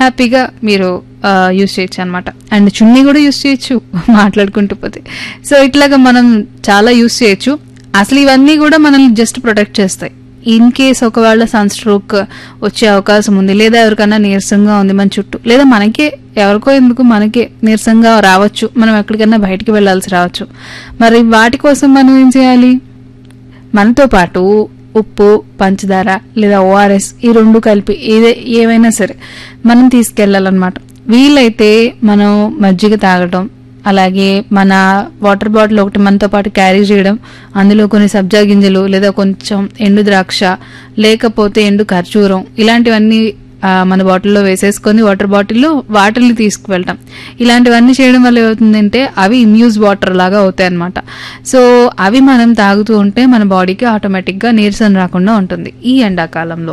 హ్యాపీగా మీరు యూస్ చేయొచ్చు అనమాట అండ్ చున్నీ కూడా యూస్ చేయొచ్చు మాట్లాడుకుంటూ పోతే సో ఇట్లాగా మనం చాలా యూస్ చేయొచ్చు అసలు ఇవన్నీ కూడా మనల్ని జస్ట్ ప్రొటెక్ట్ చేస్తాయి ఇన్ కేస్ ఒకవేళ సన్ స్ట్రోక్ వచ్చే అవకాశం ఉంది లేదా ఎవరికైనా నీరసంగా ఉంది మన చుట్టూ లేదా మనకే ఎవరికో ఎందుకు మనకే నీరసంగా రావచ్చు మనం ఎక్కడికైనా బయటికి వెళ్ళాల్సి రావచ్చు మరి వాటి కోసం మనం ఏం చేయాలి మనతో పాటు ఉప్పు పంచదార లేదా ఓఆర్ఎస్ ఈ రెండు కలిపి ఏదే ఏవైనా సరే మనం తీసుకెళ్ళాలన్నమాట వీలైతే మనం మజ్జిగ తాగటం అలాగే మన వాటర్ బాటిల్ ఒకటి మనతో పాటు క్యారీ చేయడం అందులో కొన్ని సబ్జా గింజలు లేదా కొంచెం ఎండు ద్రాక్ష లేకపోతే ఎండు ఖర్జూరం ఇలాంటివన్నీ ఆ, మన బాటిల్లో వేసేసుకొని వాటర్ బాటిల్లో వాటర్ని తీసుకువెళ్ళటం ఇలాంటివన్నీ చేయడం వల్ల ఏమవుతుందంటే అవి ఇమ్యూజ్ వాటర్ లాగా అవుతాయి అనమాట సో అవి మనం తాగుతూ ఉంటే మన బాడీకి ఆటోమేటిక్గా నీరసం రాకుండా ఉంటుంది ఈ ఎండాకాలంలో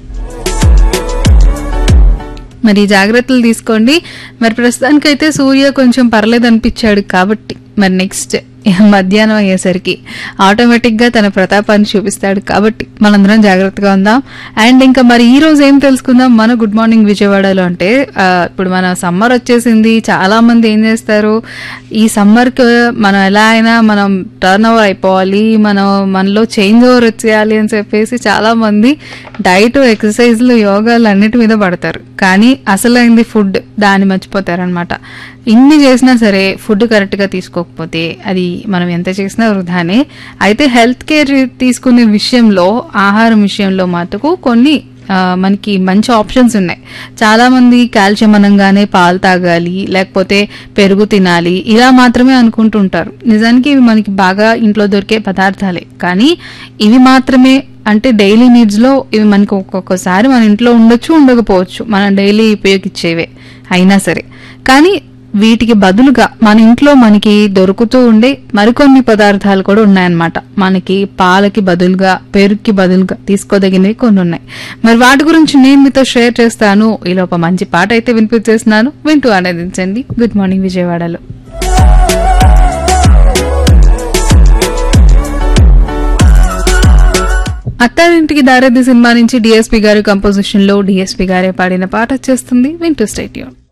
మరి జాగ్రత్తలు తీసుకోండి మరి ప్రస్తుతానికైతే సూర్య కొంచెం పర్లేదు అనిపించాడు కాబట్టి మరి నెక్స్ట్ మధ్యాహ్నం అయ్యేసరికి ఆటోమేటిక్గా తన ప్రతాపాన్ని చూపిస్తాడు కాబట్టి మనందరం జాగ్రత్తగా ఉందాం అండ్ ఇంకా మరి ఈ రోజు ఏం తెలుసుకుందాం మన గుడ్ మార్నింగ్ విజయవాడలో అంటే ఆ, ఇప్పుడు మన సమ్మర్ వచ్చేసింది చాలా మంది ఏం చేస్తారు ఈ సమ్మర్కి మనం ఎలా అయినా మనం టర్న్ ఓవర్ అయిపోవాలి మనం మనలో చేంజ్ ఓవర్ వచ్చేయాలి అని చెప్పేసి చాలా మంది డైట్ ఎక్సర్సైజ్లు యోగాలు అన్నిటి మీద పడతారు కానీ అసలైంది ఫుడ్ దాన్ని మర్చిపోతారనమాట ఇన్ని చేసినా సరే ఫుడ్ కరెక్ట్గా తీసుకోకపోతే అది మనం ఎంత చేసినా వృధానే అయితే హెల్త్ కేర్ తీసుకునే విషయంలో ఆహారం విషయంలో మటుకు కొన్ని ఆ, మనకి మంచి ఆప్షన్స్ ఉన్నాయి చాలా మంది కాల్షియం అనగానే పాలు తాగాలి లేకపోతే పెరుగు తినాలి ఇలా మాత్రమే అనుకుంటుంటారు నిజానికి ఇవి మనకి బాగా ఇంట్లో దొరికే పదార్థాలే కానీ ఇవి మాత్రమే అంటే డైలీ నీడ్స్ లో ఇవి మనకి ఒక్కొక్కసారి మన ఇంట్లో ఉండొచ్చు ఉండకపోవచ్చు మనం డైలీ ఉపయోగించేవే అయినా సరే కానీ వీటికి బదులుగా మన ఇంట్లో మనకి దొరుకుతూ ఉండే మరికొన్ని పదార్థాలు కూడా ఉన్నాయన్నమాట మనకి పాలకి బదులుగా పెరుగుకి బదులుగా తీసుకోదగినవి కొన్ని ఉన్నాయి మరి వాటి గురించి నేను మీతో షేర్ చేస్తాను ఈలోప మంచి పాట అయితే వినిపించేస్తున్నాను వింటూ ఆనందించండి గుడ్ మార్నింగ్ విజయవాడలో అత్తారింటికి దారేది సినిమా నుంచి డిఎస్పి గారి కంపోజిషన్ లో డిఎస్పి గారే పాడిన పాట వచ్చేస్తుంది వింటూ స్టేట్యూన్